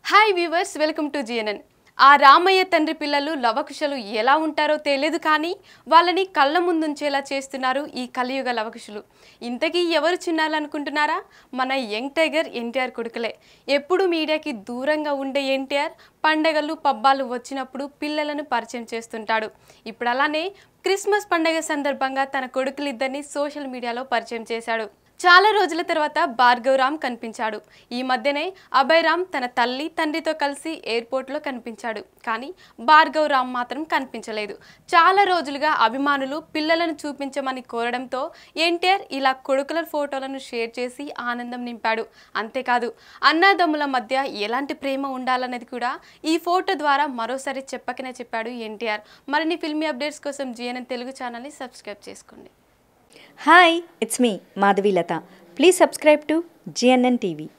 hi viewers welcome to GNN ఆ రామయ్య తండ్రి పిల్లలు లవకుశలు ఎలా ఉంటారో తెలియదు కానీ వాళ్ళని కళ్ళ ముందుంచేలా చేస్తున్నారు ఈ కలియుగ లవకుశులు ఇంతకీ ఎవరు చిన్నారనుకుంటున్నారా మన యంగ్ టైగర్ ఎన్టీఆర్ కొడుకులే ఎప్పుడు మీడియాకి దూరంగా ఉండే ఎన్టీఆర్ పండగలు పబ్బాలు వచ్చినప్పుడు పిల్లలను పరిచయం చేస్తుంటాడు ఇప్పుడు అలానే క్రిస్మస్ పండగ సందర్భంగా తన కొడుకులిద్దరిని సోషల్ మీడియాలో పరిచయం చేశాడు చాలా రోజుల తర్వాత భార్గవ్ రామ్ కనిపించాడు ఈ మధ్యనే అభయ్ రామ్ తన తల్లి తండ్రితో కలిసి ఎయిర్పోర్ట్లో కనిపించాడు కానీ భార్గవ్ రామ్ మాత్రం కనిపించలేదు చాలా రోజులుగా అభిమానులు పిల్లలను చూపించమని కోరడంతో ఎన్టీఆర్ ఇలా కొడుకుల ఫోటోలను షేర్ చేసి ఆనందం నింపాడు అంతేకాదు అన్నదమ్ముల మధ్య ఎలాంటి ప్రేమ ఉండాలన్నది కూడా ఈ ఫోటో ద్వారా మరోసారి చెప్పకనే చెప్పాడు ఎన్టీఆర్ మరిన్ని ఫిల్మీ అప్డేట్స్ కోసం జిఎన్ఎన్ తెలుగు ఛానల్ని సబ్స్క్రైబ్ చేసుకోండి hi it's me Madhavi Latha please subscribe to GNN TV